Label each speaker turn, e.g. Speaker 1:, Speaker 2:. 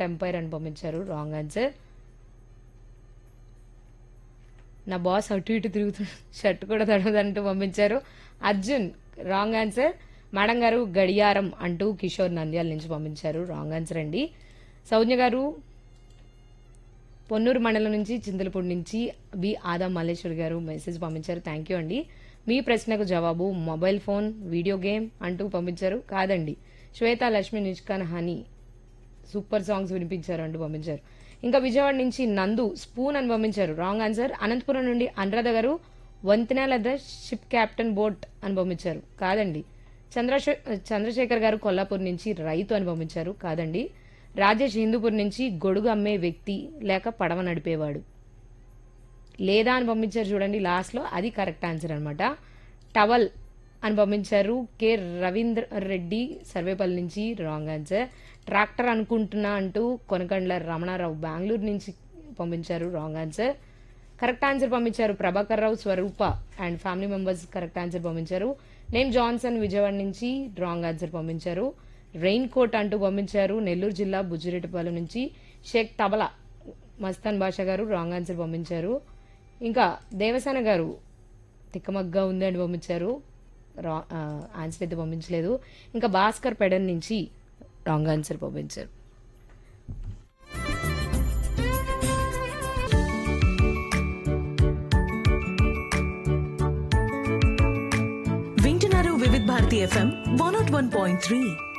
Speaker 1: silent umpire అని పంపించారు wrong answer నా బాస్ అటు ఇటు తిరుగుతు షర్ట్ కూడా తడవదంటూ పంపించారు అర్జున్ రాంగ్ ఆన్సర్ మేడం గారు గడియారం అంటూ కిషోర్ నంద్యాల నుంచి పంపించారు రాంగ్ ఆన్సర్ అండి సౌజ్ఞ గారు పొన్నూరు మండలం నుంచి చింతలపూడి నుంచి బి ఆదా మల్లేశ్వరి గారు మెసేజ్ పంపించారు థ్యాంక్ యూ అండి మీ ప్రశ్నకు జవాబు మొబైల్ ఫోన్ వీడియో గేమ్ అంటూ పంపించారు కాదండి శ్వేత లక్ష్మి నిష్కాన్ హనీ సూపర్ సాంగ్స్ వినిపించారు అంటూ పంపించారు ఇంకా విజయవాడ నుంచి నందు స్పూన్ అని పంపించారు రాంగ్ ఆన్సర్ అనంతపురం నుండి అనురాధ గారు వంతెన లేదా షిప్ క్యాప్టెన్ బోట్ అని పంపించారు కాదండి చంద్రశే చంద్రశేఖర్ గారు కొల్లాపూర్ నుంచి రైతు అని పంపించారు కాదండి రాజేష్ హిందూపూర్ నుంచి గొడుగు అమ్మే వ్యక్తి లేక పడవ నడిపేవాడు లేదా అని పంపించారు చూడండి లాస్ట్లో అది కరెక్ట్ ఆన్సర్ అనమాట టవల్ అని పంపించారు కె రవీంద్ర రెడ్డి సర్వేపల్లి నుంచి రాంగ్ ఆన్సర్ ట్రాక్టర్ అనుకుంటున్నా అంటూ కొనకండ్ల రమణారావు బెంగళూరు నుంచి పంపించారు రాంగ్ ఆన్సర్ కరెక్ట్ ఆన్సర్ పంపించారు Prabhakar Rao Swaroopa and family members correct answer పంపించారు నేమ్ జాన్సన్ విజయవాడ నుంచి రాంగ్ ఆన్సర్ పంపించారు రెయిన్ కోట్ అంటూ పంపించారు నెల్లూరు జిల్లా బుజ్జిరెడ్డిపాలెం నుంచి షేక్ తబలా మస్తాన్ బాషా గారు రాంగ్ ఆన్సర్ పంపించారు ఇంకా దేవసేన గారు తిక్కమగ్గా ఉంది అని పంపించారు రా ఆన్సర్ అయితే పంపించలేదు ఇంకా భాస్కర్ పెడన్ నుంచి రాంగ్ ఆన్సర్ పంపించారు
Speaker 2: వింటున్నారు Vividh Bharati FM one nought one point three